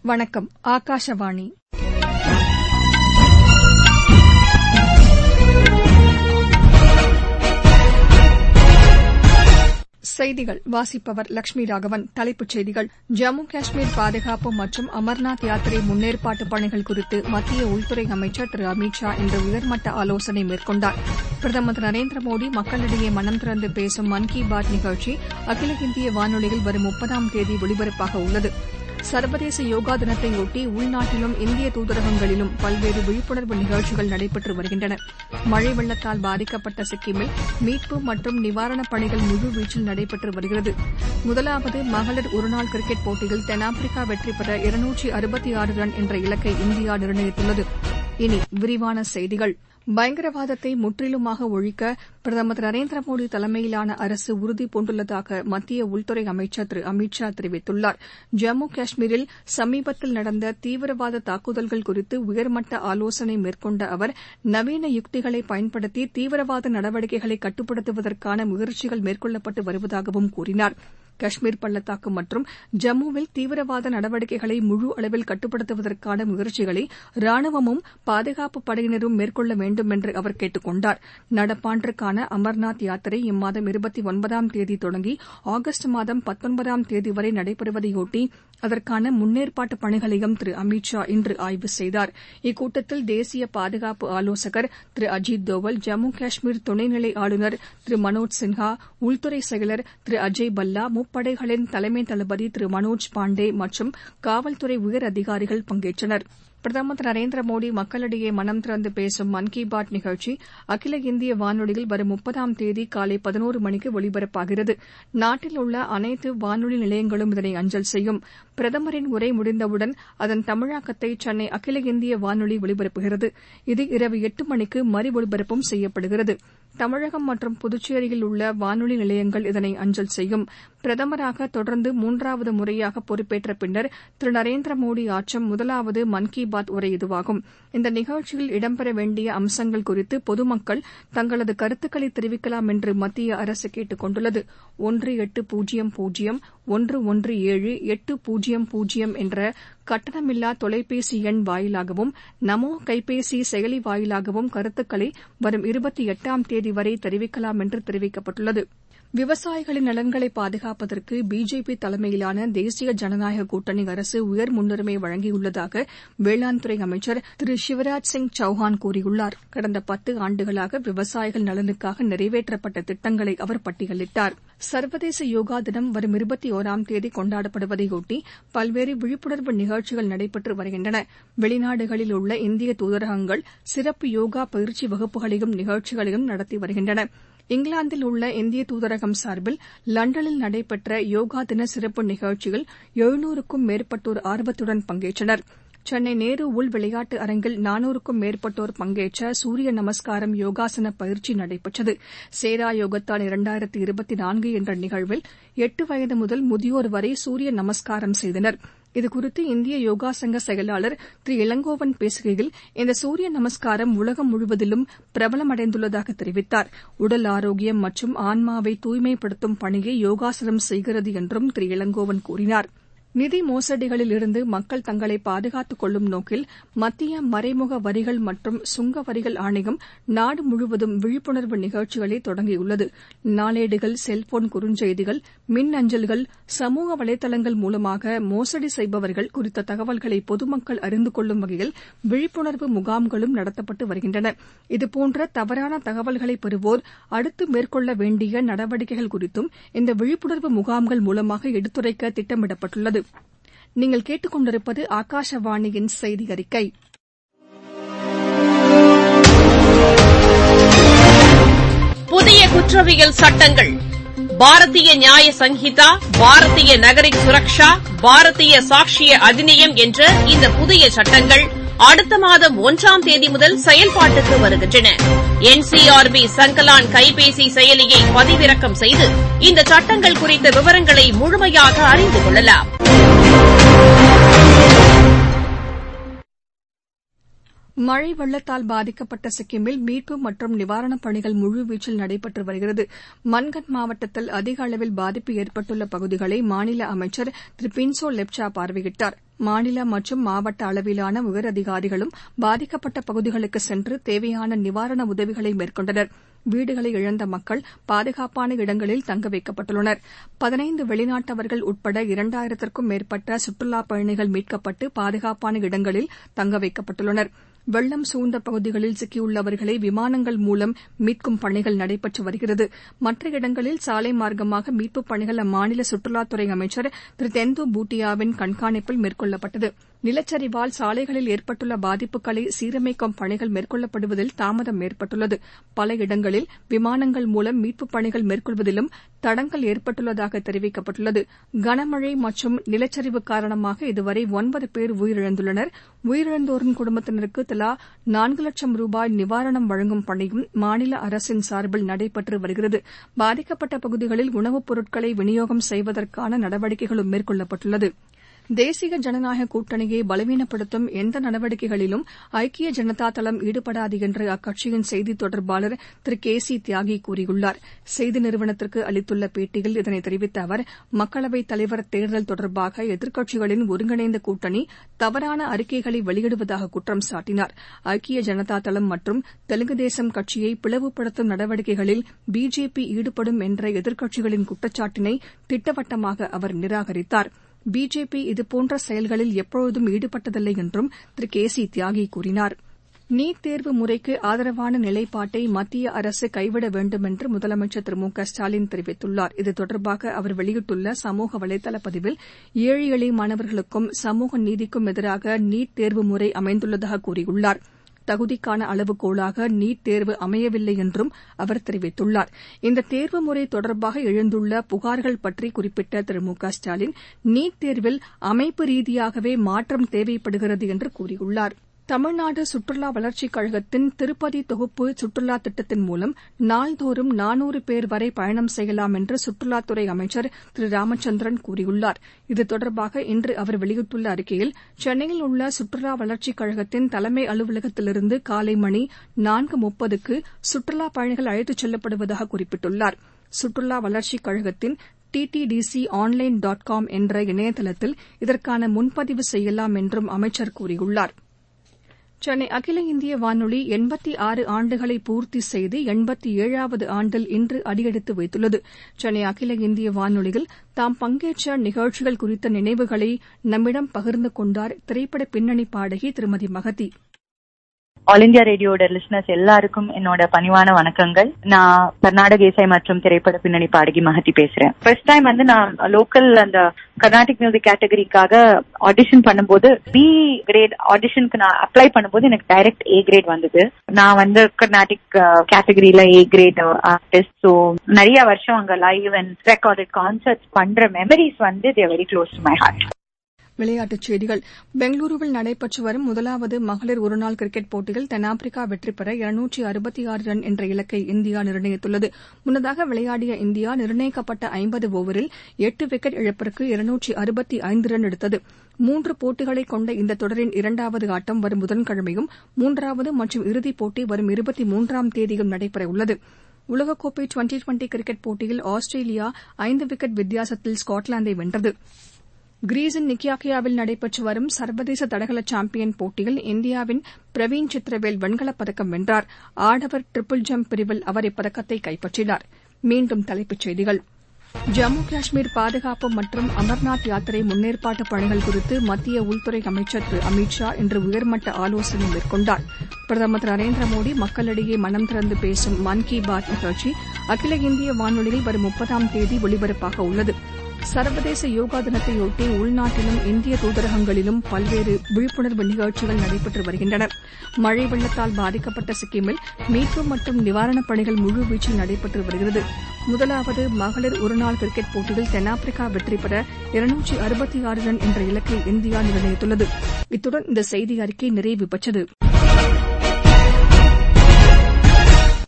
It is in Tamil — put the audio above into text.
வணக்கம் ஆகாஷவாணி செய்திகள் வாசிப்பவர் லட்சுமி ராகவன் தலைப்புச் செய்திகள் ஜம்மு காஷ்மீர் பாதுகாப்பு மற்றும் அமர்நாத் யாத்திரை முன்னேற்பாட்டு பணிகள் குறித்து மத்திய உள்துறை அமைச்சர் திரு அமித் ஷா இன்று உயர்மட்ட ஆலோசனை மேற்கொண்டார் பிரதமர் திரு நரேந்திர மோடி மக்களிடையே மனம் திறந்து பேசும் மன் கி பாத் நிகழ்ச்சி அகில இந்திய வானொலியில் வரும் முப்பதாம் தேதி ஒலிபரப்பாக உள்ளது சர்வதேச யோகா தினத்தையொட்டி உள்நாட்டிலும் இந்திய தூதரகங்களிலும் பல்வேறு விழிப்புணர்வு நிகழ்ச்சிகள் நடைபெற்று வருகின்றன மழை வெள்ளத்தால் பாதிக்கப்பட்ட சிக்கிமில் மீட்பு மற்றும் நிவாரணப் பணிகள் முழுவீச்சில் நடைபெற்று வருகிறது முதலாவது மகளிர் ஒருநாள் கிரிக்கெட் போட்டியில் தென்னாப்பிரிக்கா வெற்றி பெற இருநூற்றி அறுபத்தி ஆறு ரன் என்ற இலக்கை இந்தியா நிர்ணயித்துள்ளது இனி விரிவான செய்திகள் பயங்கரவாதத்தை முற்றிலுமாக ஒழிக்க பிரதமர் திரு நரேந்திர மோடி தலைமையிலான அரசு உறுதிபூண்டுள்ளதாக மத்திய உள்துறை அமைச்சர் திரு அமித் ஷா தெரிவித்துள்ளார் ஜம்மு காஷ்மீரில் சமீபத்தில் நடந்த தீவிரவாத தாக்குதல்கள் குறித்து உயர்மட்ட ஆலோசனை மேற்கொண்ட அவர் நவீன யுக்திகளை பயன்படுத்தி தீவிரவாத நடவடிக்கைகளை கட்டுப்படுத்துவதற்கான முயற்சிகள் மேற்கொள்ளப்பட்டு வருவதாகவும் கூறினார் காஷ்மீர் பள்ளத்தாக்கு மற்றும் ஜம்முவில் தீவிரவாத நடவடிக்கைகளை முழு அளவில் கட்டுப்படுத்துவதற்கான முயற்சிகளை ராணுவமும் பாதுகாப்பு படையினரும் மேற்கொள்ள வேண்டும் என்று அவர் கேட்டுக் கொண்டார் நடப்பாண்டிற்கான அமர்நாத் யாத்திரை இம்மாதம் இருபத்தி ஒன்பதாம் தேதி தொடங்கி ஆகஸ்ட் மாதம் பத்தொன்பதாம் தேதி வரை நடைபெறுவதையொட்டி அதற்கான முன்னேற்பாட்டு பணிகளையும் திரு அமித் ஷா இன்று ஆய்வு செய்தார் இக்கூட்டத்தில் தேசிய பாதுகாப்பு ஆலோசகர் திரு அஜித் தோவல் ஜம்மு காஷ்மீர் துணைநிலை ஆளுநர் திரு மனோஜ் சின்ஹா உள்துறை செயலர் திரு அஜய் பல்லா முப்படைகளின் தலைமை தளபதி திரு மனோஜ் பாண்டே மற்றும் காவல்துறை உயர் அதிகாரிகள் பங்கேற்றனர் பிரதமர் திரு நரேந்திர மோடி மக்களிடையே மனம் திறந்து பேசும் மன் கி பாத் நிகழ்ச்சி அகில இந்திய வானொலியில் வரும் முப்பதாம் தேதி காலை பதினோரு மணிக்கு ஒலிபரப்பாகிறது நாட்டில் உள்ள அனைத்து வானொலி நிலையங்களும் இதனை அஞ்சல் செய்யும் பிரதமரின் உரை முடிந்தவுடன் அதன் தமிழாக்கத்தை சென்னை அகில இந்திய வானொலி ஒலிபரப்புகிறது இது இரவு எட்டு மணிக்கு மறு ஒலிபரப்பும் செய்யப்படுகிறது தமிழகம் மற்றும் புதுச்சேரியில் உள்ள வானொலி நிலையங்கள் இதனை அஞ்சல் செய்யும் பிரதமராக தொடர்ந்து மூன்றாவது முறையாக பொறுப்பேற்ற பின்னர் திரு நரேந்திர மோடி ஆற்றும் முதலாவது மன் கி பாத் உரை இதுவாகும் இந்த நிகழ்ச்சியில் இடம்பெற வேண்டிய அம்சங்கள் குறித்து பொதுமக்கள் தங்களது கருத்துக்களை தெரிவிக்கலாம் என்று மத்திய அரசு கேட்டுக் கொண்டுள்ளது ஒன்று எட்டு பூஜ்ஜியம் பூஜ்ஜியம் ஒன்று ஒன்று ஏழு எட்டு பூஜ்ஜியம் பூஜ்ஜியம் என்ற கட்டணமில்லா தொலைபேசி எண் வாயிலாகவும் நமோ கைபேசி செயலி வாயிலாகவும் கருத்துக்களை வரும் இருபத்தி எட்டாம் தேதி வரை தெரிவிக்கலாம் என்று தெரிவிக்கப்பட்டுள்ளது விவசாயிகளின் நலன்களை பாதுகாப்பதற்கு பிஜேபி தலைமையிலான தேசிய ஜனநாயக கூட்டணி அரசு உயர் முன்னுரிமை வழங்கியுள்ளதாக வேளாண் துறை அமைச்சர் திரு சிவராஜ் சிங் சௌஹான் கூறியுள்ளார் கடந்த பத்து ஆண்டுகளாக விவசாயிகள் நலனுக்காக நிறைவேற்றப்பட்ட திட்டங்களை அவர் பட்டியலிட்டார் சர்வதேச யோகா தினம் வரும் இருபத்தி ஒராம் தேதி கொண்டாடப்படுவதையொட்டி பல்வேறு விழிப்புணர்வு நிகழ்ச்சிகள் நடைபெற்று வருகின்றன வெளிநாடுகளில் உள்ள இந்திய தூதரகங்கள் சிறப்பு யோகா பயிற்சி வகுப்புகளையும் நிகழ்ச்சிகளையும் நடத்தி வருகின்றன இங்கிலாந்தில் உள்ள இந்திய தூதரகம் சார்பில் லண்டனில் நடைபெற்ற யோகா தின சிறப்பு நிகழ்ச்சியில் எழுநூறுக்கும் மேற்பட்டோர் ஆர்வத்துடன் பங்கேற்றனர் சென்னை நேரு உள் விளையாட்டு அரங்கில் நானூறுக்கும் மேற்பட்டோர் பங்கேற்ற சூரிய நமஸ்காரம் யோகாசன பயிற்சி நடைபெற்றது சேரா யோகத்தான் இரண்டாயிரத்து இருபத்தி நான்கு என்ற நிகழ்வில் எட்டு வயது முதல் முதியோர் வரை சூரிய நமஸ்காரம் செய்தனர் இதுகுறித்து இந்திய யோகா சங்க செயலாளர் திரு இளங்கோவன் பேசுகையில் இந்த சூரிய நமஸ்காரம் உலகம் முழுவதிலும் பிரபலமடைந்துள்ளதாக தெரிவித்தார் உடல் ஆரோக்கியம் மற்றும் ஆன்மாவை தூய்மைப்படுத்தும் பணியை யோகாசனம் செய்கிறது என்றும் திரு இளங்கோவன் கூறினார் நிதி மோசடிகளில் இருந்து மக்கள் தங்களை பாதுகாத்துக் கொள்ளும் நோக்கில் மத்திய மறைமுக வரிகள் மற்றும் சுங்க வரிகள் ஆணையம் நாடு முழுவதும் விழிப்புணர்வு நிகழ்ச்சிகளை தொடங்கியுள்ளது நாளேடுகள் செல்போன் குறுஞ்செய்திகள் மின் அஞ்சல்கள் சமூக வலைதளங்கள் மூலமாக மோசடி செய்பவர்கள் குறித்த தகவல்களை பொதுமக்கள் அறிந்து கொள்ளும் வகையில் விழிப்புணர்வு முகாம்களும் நடத்தப்பட்டு வருகின்றன இதுபோன்ற தவறான தகவல்களை பெறுவோர் அடுத்து மேற்கொள்ள வேண்டிய நடவடிக்கைகள் குறித்தும் இந்த விழிப்புணர்வு முகாம்கள் மூலமாக எடுத்துரைக்க திட்டமிடப்பட்டுள்ளது நீங்கள் கேட்டுக்கொண்டிருப்பது ஆகாஷவாணியின் செய்தி அறிக்கை புதிய குற்றவியல் சட்டங்கள் பாரதிய நியாய சங்கீதா பாரதிய நகரிக் சுரக்ஷா பாரதிய சாட்சிய அதிநியம் என்ற இந்த புதிய சட்டங்கள் அடுத்த மாதம் ஒன்றாம் தேதி முதல் செயல்பாட்டுக்கு வருகின்றன என்சிஆர்பி சங்கலான் கைபேசி செயலியை பதிவிறக்கம் செய்து இந்த சட்டங்கள் குறித்த விவரங்களை முழுமையாக அறிந்து கொள்ளலாம் மழை வெள்ளத்தால் பாதிக்கப்பட்ட சிக்கிமில் மீட்பு மற்றும் நிவாரணப் பணிகள் முழுவீச்சில் நடைபெற்று வருகிறது மன்கன் மாவட்டத்தில் அதிக அளவில் பாதிப்பு ஏற்பட்டுள்ள பகுதிகளை மாநில அமைச்சர் திரு பின்சோ லெப்சா பார்வையிட்டார் மாநில மற்றும் மாவட்ட அளவிலான உயரதிகாரிகளும் பாதிக்கப்பட்ட பகுதிகளுக்கு சென்று தேவையான நிவாரண உதவிகளை மேற்கொண்டனர் வீடுகளை இழந்த மக்கள் பாதுகாப்பான இடங்களில் தங்க வைக்கப்பட்டுள்ளனர் பதினைந்து வெளிநாட்டவர்கள் உட்பட இரண்டாயிரத்திற்கும் மேற்பட்ட சுற்றுலாப் பயணிகள் மீட்கப்பட்டு பாதுகாப்பான இடங்களில் தங்க வைக்கப்பட்டுள்ளனர் வெள்ளம் சூழ்ந்த பகுதிகளில் சிக்கியுள்ளவர்களை விமானங்கள் மூலம் மீட்கும் பணிகள் நடைபெற்று வருகிறது மற்ற இடங்களில் சாலை மார்க்கமாக மீட்புப் பணிகள் அம்மாநில சுற்றுலாத்துறை அமைச்சர் திரு தெந்து பூட்டியாவின் கண்காணிப்பில் மேற்கொள்ளப்பட்டது நிலச்சரிவால் சாலைகளில் ஏற்பட்டுள்ள பாதிப்புகளை சீரமைக்கும் பணிகள் மேற்கொள்ளப்படுவதில் தாமதம் ஏற்பட்டுள்ளது பல இடங்களில் விமானங்கள் மூலம் மீட்புப் பணிகள் மேற்கொள்வதிலும் தடங்கல் ஏற்பட்டுள்ளதாக தெரிவிக்கப்பட்டுள்ளது கனமழை மற்றும் நிலச்சரிவு காரணமாக இதுவரை ஒன்பது பேர் உயிரிழந்துள்ளனர் உயிரிழந்தோரின் குடும்பத்தினருக்கு தலா நான்கு லட்சம் ரூபாய் நிவாரணம் வழங்கும் பணியும் மாநில அரசின் சார்பில் நடைபெற்று வருகிறது பாதிக்கப்பட்ட பகுதிகளில் உணவுப் பொருட்களை விநியோகம் செய்வதற்கான நடவடிக்கைகளும் மேற்கொள்ளப்பட்டுள்ளது தேசிய ஜனநாயக கூட்டணியை பலவீனப்படுத்தும் எந்த நடவடிக்கைகளிலும் ஐக்கிய ஜனதா தளம் ஈடுபடாது என்று அக்கட்சியின் செய்தித் தொடர்பாளர் திரு கே சி தியாகி கூறியுள்ளார் செய்தி நிறுவனத்திற்கு அளித்துள்ள பேட்டியில் இதனை தெரிவித்த அவர் மக்களவைத் தலைவர் தேர்தல் தொடர்பாக எதிர்க்கட்சிகளின் ஒருங்கிணைந்த கூட்டணி தவறான அறிக்கைகளை வெளியிடுவதாக குற்றம் சாட்டினார் ஐக்கிய ஜனதா தளம் மற்றும் தெலுங்கு தேசம் கட்சியை பிளவுபடுத்தும் நடவடிக்கைகளில் பிஜேபி ஈடுபடும் என்ற எதிர்க்கட்சிகளின் குற்றச்சாட்டினை திட்டவட்டமாக அவர் நிராகரித்தார் பிஜேபி இதுபோன்ற செயல்களில் எப்பொழுதும் ஈடுபட்டதில்லை என்றும் திரு கே சி தியாகி கூறினார் நீட் தேர்வு முறைக்கு ஆதரவான நிலைப்பாட்டை மத்திய அரசு கைவிட வேண்டும் என்று முதலமைச்சர் திரு மு க ஸ்டாலின் தெரிவித்துள்ளார் இது தொடர்பாக அவர் வெளியிட்டுள்ள சமூக வலைதள பதிவில் ஏழை எளிய மாணவர்களுக்கும் சமூக நீதிக்கும் எதிராக நீட் தேர்வு முறை அமைந்துள்ளதாக கூறியுள்ளார் தகுதிக்கான அளவுகோலாக நீட் தேர்வு அமையவில்லை என்றும் அவர் தெரிவித்துள்ளார் இந்த தேர்வு முறை தொடர்பாக எழுந்துள்ள புகார்கள் பற்றி குறிப்பிட்ட திரு மு க ஸ்டாலின் நீட் தேர்வில் அமைப்பு ரீதியாகவே மாற்றம் தேவைப்படுகிறது என்று கூறியுள்ளார் தமிழ்நாடு சுற்றுலா வளர்ச்சிக் கழகத்தின் திருப்பதி தொகுப்பு சுற்றுலா திட்டத்தின் மூலம் நாள்தோறும் நானூறு பேர் வரை பயணம் செய்யலாம் என்று சுற்றுலாத்துறை அமைச்சர் திரு ராமச்சந்திரன் கூறியுள்ளார் இது தொடர்பாக இன்று அவர் வெளியிட்டுள்ள அறிக்கையில் சென்னையில் உள்ள சுற்றுலா வளர்ச்சிக் கழகத்தின் தலைமை அலுவலகத்திலிருந்து காலை மணி நான்கு முப்பதுக்கு சுற்றுலா பயணிகள் அழைத்துச் செல்லப்படுவதாக குறிப்பிட்டுள்ளார் சுற்றுலா வளர்ச்சிக் கழகத்தின் டிடிடிசி ஆன்லைன் டாட் காம் என்ற இணையதளத்தில் இதற்கான முன்பதிவு செய்யலாம் என்றும் அமைச்சர் கூறியுள்ளார் சென்னை அகில இந்திய வானொலி எண்பத்தி ஆறு ஆண்டுகளை பூர்த்தி செய்து எண்பத்தி ஏழாவது ஆண்டில் இன்று அடியெடுத்து வைத்துள்ளது சென்னை அகில இந்திய வானொலியில் தாம் பங்கேற்ற நிகழ்ச்சிகள் குறித்த நினைவுகளை நம்மிடம் பகிர்ந்து கொண்டார் திரைப்பட பின்னணி பாடகி திருமதி மகதி ஆல் இந்தியா ரேடியோட லிஸ்னர்ஸ் எல்லாருக்கும் என்னோட பணிவான வணக்கங்கள் நான் கர்நாடக இசை மற்றும் திரைப்பட பின்னணி பாடகி மகதி பேசுறேன் ஃபர்ஸ்ட் டைம் வந்து நான் லோக்கல் அந்த கர்நாடிக் மியூசிக் கேட்டகரிக்காக ஆடிஷன் பண்ணும்போது பி கிரேட் ஆடிஷனுக்கு நான் அப்ளை பண்ணும்போது எனக்கு டைரக்ட் ஏ கிரேட் வந்தது நான் வந்து கர்நாடிக் கேட்டகரியில ஏ கிரேட் ஆர்டிஸ்ட் ஸோ நிறைய வருஷம் அங்க லைவ் அண்ட் ரெக்கார்டட் கான்சர்ட்ஸ் பண்ற மெமரிஸ் வந்து they very close to my heart விளையாட்டுச் செய்திகள் பெங்களூருவில் நடைபெற்று வரும் முதலாவது மகளிர் ஒருநாள் கிரிக்கெட் போட்டியில் தென்னாப்பிரிக்கா வெற்றி பெற இருநூற்றி அறுபத்தி ஆறு ரன் என்ற இலக்கை இந்தியா நிர்ணயித்துள்ளது முன்னதாக விளையாடிய இந்தியா நிர்ணயிக்கப்பட்ட ஐம்பது ஓவரில் எட்டு விக்கெட் இழப்பிற்கு இருநூற்றி அறுபத்தி ஐந்து ரன் எடுத்தது மூன்று போட்டிகளை கொண்ட இந்த தொடரின் இரண்டாவது ஆட்டம் வரும் புதன்கிழமையும் மூன்றாவது மற்றும் இறுதிப் போட்டி வரும் இருபத்தி மூன்றாம் தேதியும் நடைபெறவுள்ளது உலகக்கோப்பை டுவெண்டி டுவெண்டி கிரிக்கெட் போட்டியில் ஆஸ்திரேலியா ஐந்து விக்கெட் வித்தியாசத்தில் ஸ்காட்லாந்தை வென்றது கிரீஸின் நிக்கியாக்கியாவில் நடைபெற்று வரும் சர்வதேச தடகள சாம்பியன் போட்டியில் இந்தியாவின் பிரவீன் சித்திரவேல் வெண்கலப் பதக்கம் வென்றார் ஆடவர் ட்ரிபிள் ஜம்ப் பிரிவில் அவர் இப்பதக்கத்தை கைப்பற்றினார் மீண்டும் தலைப்புச் செய்திகள் ஜம்மு காஷ்மீர் பாதுகாப்பு மற்றும் அமர்நாத் யாத்திரை முன்னேற்பாட்டு பணிகள் குறித்து மத்திய உள்துறை அமைச்சர் திரு அமித் ஷா இன்று உயர்மட்ட ஆலோசனை மேற்கொண்டார் பிரதமர் திரு நரேந்திர மோடி மக்களிடையே மனம் திறந்து பேசும் மன் கி பாத் நிகழ்ச்சி அகில இந்திய வானொலியில் வரும் முப்பதாம் தேதி ஒலிபரப்பாக உள்ளது சர்வதேச யோகா தினத்தையொட்டி உள்நாட்டிலும் இந்திய தூதரகங்களிலும் பல்வேறு விழிப்புணர்வு நிகழ்ச்சிகள் நடைபெற்று வருகின்றன மழை வெள்ளத்தால் பாதிக்கப்பட்ட சிக்கிமில் மீட்பு மற்றும் நிவாரணப் பணிகள் முழுவீச்சில் நடைபெற்று வருகிறது முதலாவது மகளிர் ஒருநாள் கிரிக்கெட் போட்டியில் தென்னாப்பிரிக்கா வெற்றி பெற இருநூற்றி அறுபத்தி ஆறு ரன் என்ற இலக்கை இந்தியா நிர்ணயித்துள்ளது இத்துடன் இந்த செய்தி அறிக்கை நிறைவு பெற்றது